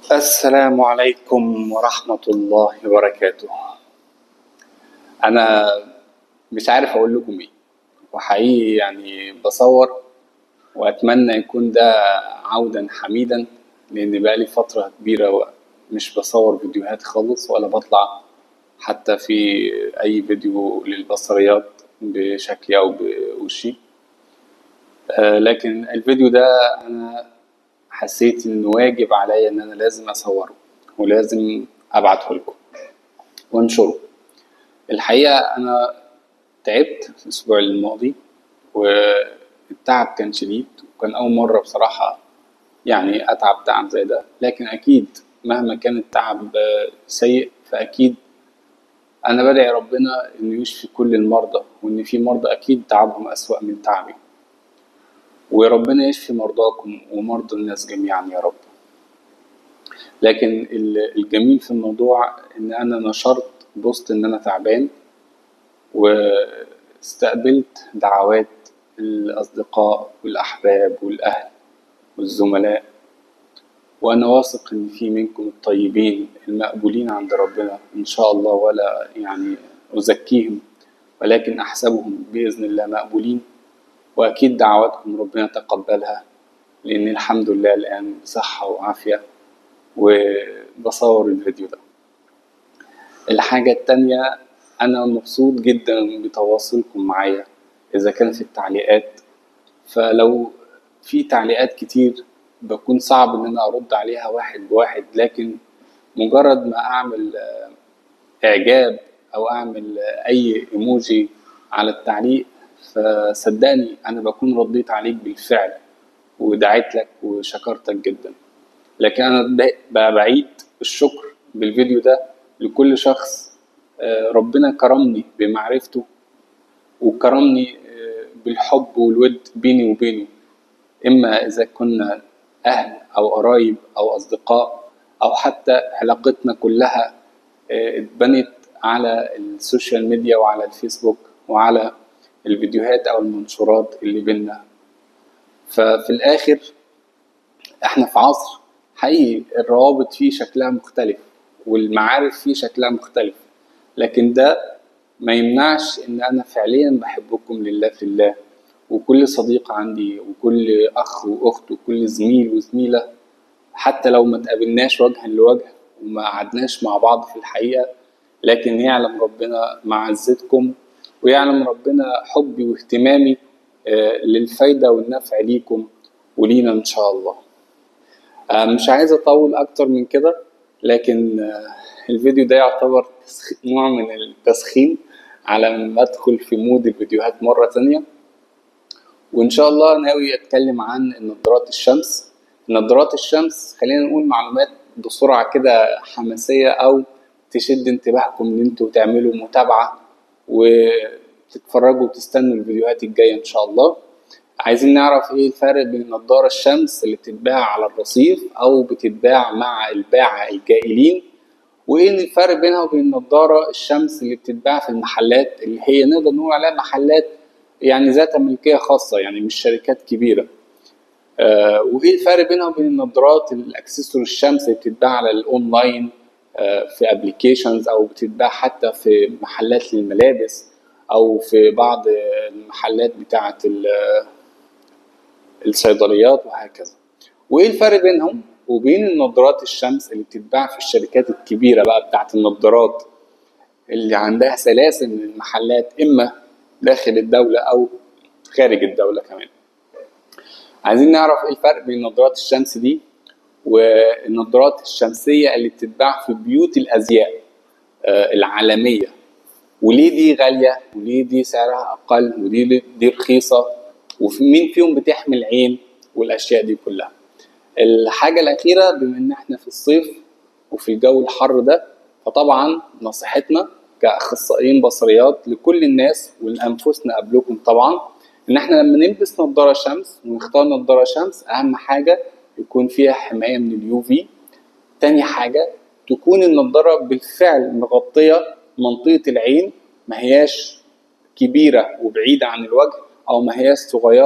السلام عليكم ورحمة الله وبركاته أنا مش عارف أقول لكم إيه وحقيقي يعني بصور وأتمنى يكون ده عودا حميدا لأن بقالي فترة كبيرة مش بصور فيديوهات خالص ولا بطلع حتى في أي فيديو للبصريات بشكلي أو بوشي آه، لكن الفيديو ده أنا حسيت إنه واجب عليا إن أنا لازم أصوره ولازم أبعته لكم وأنشره الحقيقة أنا تعبت في الأسبوع الماضي والتعب كان شديد وكان أول مرة بصراحة يعني أتعب تعب زي ده لكن أكيد مهما كان التعب سيء فأكيد أنا بدعي ربنا إنه يشفي كل المرضى وإن في مرضى أكيد تعبهم أسوأ من تعبي وربنا يشفي مرضاكم ومرضى الناس جميعا يا رب لكن ال- الجميل في الموضوع ان انا نشرت بوست ان انا تعبان واستقبلت دعوات الاصدقاء والاحباب والاهل والزملاء وانا واثق ان في منكم الطيبين المقبولين عند ربنا ان شاء الله ولا يعني ازكيهم ولكن احسبهم باذن الله مقبولين وأكيد دعواتكم ربنا يتقبلها لأن الحمد لله الآن بصحة وعافية وبصور الفيديو ده الحاجة التانية أنا مبسوط جدا بتواصلكم معايا إذا كان في التعليقات فلو في تعليقات كتير بكون صعب إن أنا أرد عليها واحد بواحد لكن مجرد ما أعمل آه، إعجاب أو أعمل آه، أي إيموجي على التعليق فصدقني انا بكون رديت عليك بالفعل ودعيت لك وشكرتك جدا لكن انا ب- ب- بعيد الشكر بالفيديو ده لكل شخص آه، ربنا كرمني بمعرفته وكرمني آه، بالحب والود بيني وبينه اما اذا كنا اهل او قرايب او اصدقاء او حتى علاقتنا كلها آه، اتبنت على السوشيال ميديا وعلى الفيسبوك وعلى الفيديوهات او المنشورات اللي بينا ففي الاخر احنا في عصر حقيقي الروابط فيه شكلها مختلف والمعارف فيه شكلها مختلف لكن ده ما يمنعش ان انا فعليا بحبكم لله في الله وكل صديق عندي وكل اخ واخت وكل زميل وزميله حتى لو ما تقابلناش وجها لوجه وما قعدناش مع بعض في الحقيقه لكن يعلم ربنا معزتكم ويعلم ربنا حبي واهتمامي آه، للفايدة والنفع ليكم ولينا إن شاء الله آه، مش عايز أطول أكتر من كده لكن آه، الفيديو ده يعتبر تسخ- نوع من التسخين على ما أدخل في مود الفيديوهات مرة تانية وإن شاء الله ناوي أتكلم عن نظارات الشمس نظارات الشمس خلينا نقول معلومات بسرعة كده حماسية أو تشد انتباهكم إن انتوا تعملوا متابعة وتتفرجوا وتستنوا الفيديوهات الجاية إن شاء الله عايزين نعرف إيه الفرق بين نظارة الشمس اللي بتتباع على الرصيف أو بتتباع مع الباعة الجائلين وإيه الفرق بينها وبين نظارة الشمس اللي بتتباع في المحلات اللي هي نقدر نقول عليها محلات يعني ذات ملكية خاصة يعني مش شركات كبيرة آه، وايه الفرق بينها وبين النظارات الاكسسوار الشمس اللي بتتباع على الاونلاين آه، في ابلكيشنز او بتتباع حتى في محلات للملابس او في بعض المحلات بتاعه ال- الصيدليات وهكذا وايه الفرق بينهم وبين النظارات الشمس اللي بتتباع في الشركات الكبيره بقى بتاعه النظارات اللي عندها سلاسل من المحلات اما داخل الدوله او خارج الدوله كمان عايزين نعرف ايه الفرق بين نظارات الشمس دي والنظارات الشمسية اللي بتتباع في بيوت الأزياء آه، العالمية وليه دي غالية وليه دي سعرها أقل ودي دي رخيصة ومين فيهم بتحمي العين والأشياء دي كلها الحاجة الأخيرة بما إن إحنا في الصيف وفي الجو الحر ده فطبعا نصيحتنا كأخصائيين بصريات لكل الناس ولأنفسنا قبلكم طبعا إن إحنا لما نلبس نظارة شمس ونختار نظارة شمس أهم حاجة يكون فيها حماية من اليو في تاني حاجة تكون النضارة بالفعل مغطية منطقة العين ما هياش كبيرة وبعيدة عن الوجه أو ما هياش صغيرة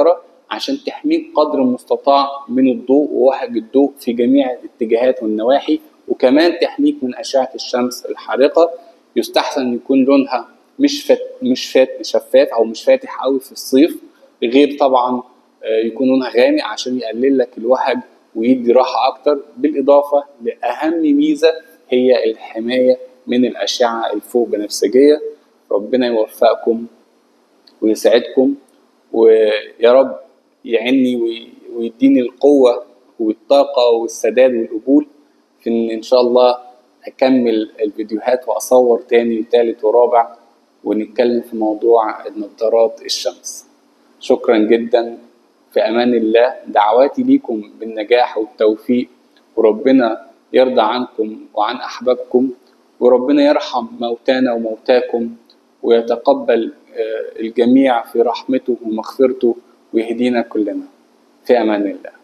عشان تحميك قدر المستطاع من الضوء ووهج الضوء في جميع الاتجاهات والنواحي وكمان تحميك من أشعة الشمس الحارقة يستحسن أن يكون لونها مش فات مش فات شفاف أو مش فاتح قوي في الصيف غير طبعا آه، يكون لونها غامق عشان يقلل لك الوهج ويدي راحة أكتر بالإضافة لأهم ميزة هي الحماية من الأشعة الفوق بنفسجية ربنا يوفقكم ويسعدكم ويا رب يعني وي- ويديني القوة والطاقة والسداد والقبول في إن إن شاء الله أكمل الفيديوهات وأصور تاني وتالت ورابع ونتكلم في موضوع نظارات الشمس شكرا جدا في أمان الله دعواتي ليكم بالنجاح والتوفيق وربنا يرضى عنكم وعن أحبابكم وربنا يرحم موتانا وموتاكم ويتقبل آه، الجميع في رحمته ومغفرته ويهدينا كلنا في أمان الله